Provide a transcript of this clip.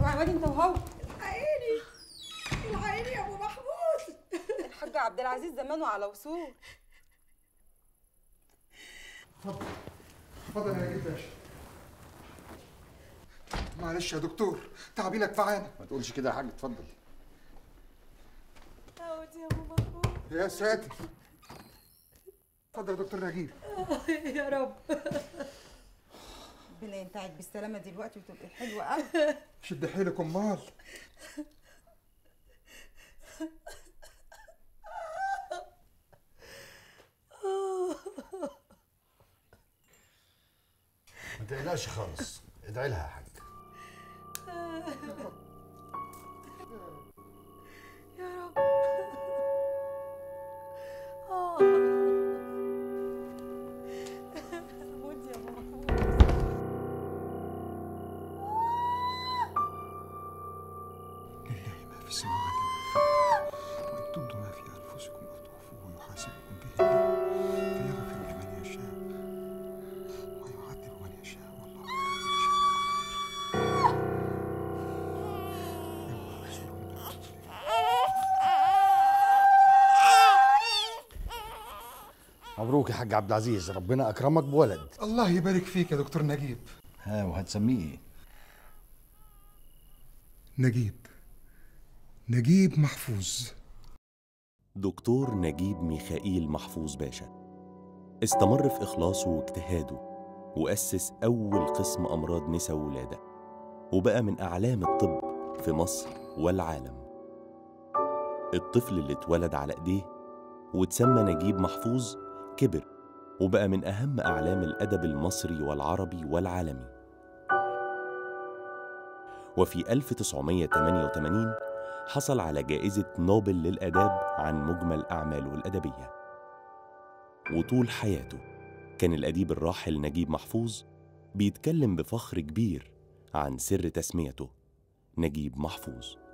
اوعى وادي انت وهو الحقيني الحقيني يا ابو محمود الحاج عبد العزيز زمانه على وصول اتفضل يا نجيب باشا معلش يا دكتور تعبينك معانا ما تقولش كده يا حاج اتفضل عودي يا ابو محمود يا ساتر اتفضل يا دكتور نجيب يا رب ربنا ينتعك بالسلامه دلوقتي وتبقي حلوه قوي شد حيلك امال ما تقلقش خالص ادعي لها يا حاج يا رب آه. عودي يا ابو محمود لله ما في السماوات وما في الارض وان تبدوا ما في انفسكم او تخفوه يحاسبكم به الله فيغفر لمن يشاء ويعذب من يشاء والله على كل شيء قدير يا رسول مبروك يا حاج عبد العزيز ربنا اكرمك بولد الله يبارك فيك يا دكتور نجيب ها وهتسميه ايه نجيب نجيب محفوظ دكتور نجيب ميخائيل محفوظ باشا استمر في إخلاصه واجتهاده وأسس أول قسم أمراض نساء وولادة وبقى من أعلام الطب في مصر والعالم الطفل اللي اتولد على إيديه واتسمى نجيب محفوظ كبر وبقى من أهم أعلام الأدب المصري والعربي والعالمي وفي 1988 حصل على جائزة نوبل للآداب عن مجمل أعماله الأدبية وطول حياته كان الأديب الراحل نجيب محفوظ بيتكلم بفخر كبير عن سر تسميته نجيب محفوظ